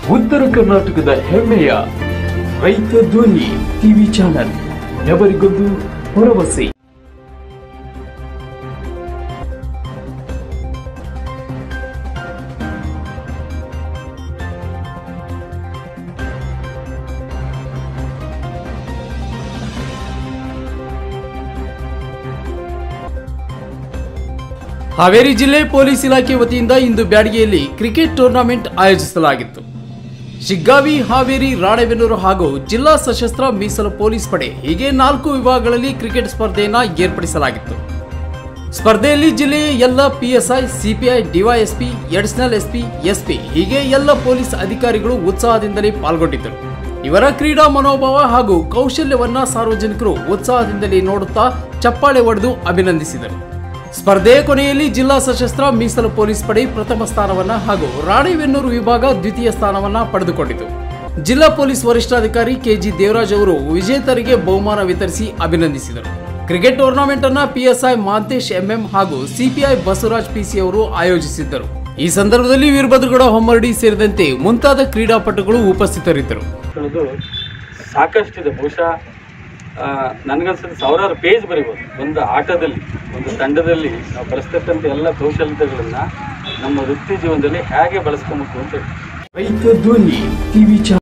ಉತ್ತರ ಕರ್ನಾಟಕದ ಹೆಮ್ಮೆಯ ರೈತ ಧ್ವನಿ ಟಿವಿ ಚಾನಲ್ ఎవరిಗೊಂದು ಭರವಸೆ ಹಾವೇರಿ ಜಿಲ್ಲೆ ಪೊಲೀಸ್ ಇಲಾಖೆ ವತಿಯಿಂದ ಇಂದು ಬ್ಯಾಡಗಿಯಲ್ಲಿ ಕ್ರಿಕೆಟ್ ಟೂರ್ನಮೆಂಟ್ ಆಯೋಜಿಸಲಾಗಿತ್ತು ಶಿಗ್ಗಾವಿ ಹಾವೇರಿ ರಾಣೆಬೆನ್ನೂರು ಹಾಗೂ ಜಿಲ್ಲಾ ಸಶಸ್ತ್ರ ಮೀಸಲು ಪೊಲೀಸ್ ಪಡೆ ಹೀಗೆ ನಾಲ್ಕು ವಿಭಾಗಗಳಲ್ಲಿ ಕ್ರಿಕೆಟ್ ಸ್ಪರ್ಧೆಯನ್ನ ಏರ್ಪಡಿಸಲಾಗಿತ್ತು ಸ್ಪರ್ಧೆಯಲ್ಲಿ ಜಿಲ್ಲೆಯ ಎಲ್ಲ PSI CPI DYSP additional SP SP ಹೀಗೆ ಎಲ್ಲ ಪೊಲೀಸ್ ಅಧಿಕಾರಿಗಳು ಉತ್ಸಾಹದಿಂದಲೇ ಪಾಲ್ಗೊಂಡಿದ್ದರು ಇವರ ಕ್ರೀಡಾ ಮನೋಭಾವ ಹಾಗೂ ಕೌಶಲ್ಯವನ್ನ ಸಾರ್ವಜನಿಕರು ಉತ್ಸಾಹದಿಂದಲೇ ನೋಡುತ್ತಾ ಚಪ್ಪಾಳೆ ಹೊಡೆದು ಅಭಿನಂದಿಸಿದರು ಸ್ಪರ್ಧೆಯ ಕೊನೆಯಲ್ಲಿ ಜಿಲ್ಲಾ ಸಶಸ್ತ್ರ ಮೀಸಲು ಪೊಲೀಸ್ ಪಡೆ ಪ್ರಥಮ ಸ್ಥಾನವನ್ನ ಹಾಗೂ ರಾಣೆಬೆನ್ನೂರು ವಿಭಾಗ ದ್ವಿತೀಯ ಸ್ಥಾನವನ್ನ ಪಡೆದುಕೊಂಡಿತು ಜಿಲ್ಲಾ ಪೊಲೀಸ್ ವರಿಷ್ಠಾಧಿಕಾರಿ ಕೆಜಿ ದೇವರಾಜ್ ಅವರು ವಿಜೇತರಿಗೆ ಬಹುಮಾನ ವಿತರಿಸಿ ಅಭಿನಂದಿಸಿದರು ಕ್ರಿಕೆಟ್ ಟೂರ್ನಮೆಂಟ್ ಅನ್ನ ಪಿಎಸ್ಐ ಮಾಂತೇಶ್ ಎಂಎಂ ಹಾಗೂ ಸಿಪಿಐ ಬಸವರಾಜ್ ಪಿಸಿ ಅವರು ಆಯೋಜಿಸಿದ್ದರು ಈ ಸಂದರ್ಭದಲ್ಲಿ ವೀರಭದ್ರಗೌಡ ಹೊಮ್ಮರಡಿ ಸೇರಿದಂತೆ ಮುಂತಾದ ಕ್ರೀಡಾಪಟುಗಳು ಉಪಸ್ಥಿತರಿದ್ದರು ಅನ್ನೋದು ಸಾಕಷ್ಟಿದೆ ಬಹುಶಃ ಆ, ನನಗನ್ಸುತ್ತೆ ಸಾವಿರಾರು ಪೇಜ್ ಬರೀಬೋದು ಒಂದು ಆಟದಲ್ಲಿ ಒಂದು ತಂಡದಲ್ಲಿ ನಾವು ಬಳಸ್ತಕ್ಕಂಥ ಎಲ್ಲ ಕೌಶಲ್ಯತೆಗಳನ್ನು ನಮ್ಮ ವೃತ್ತಿ ಜೀವನದಲ್ಲಿ ಹೇಗೆ ಬಳಸ್ಕೊಬೇಕು ಅಂತ ಹೇಳಿ ರೈತ ಧ್ವನಿ ಟಿವಿ ಚಾನಲ್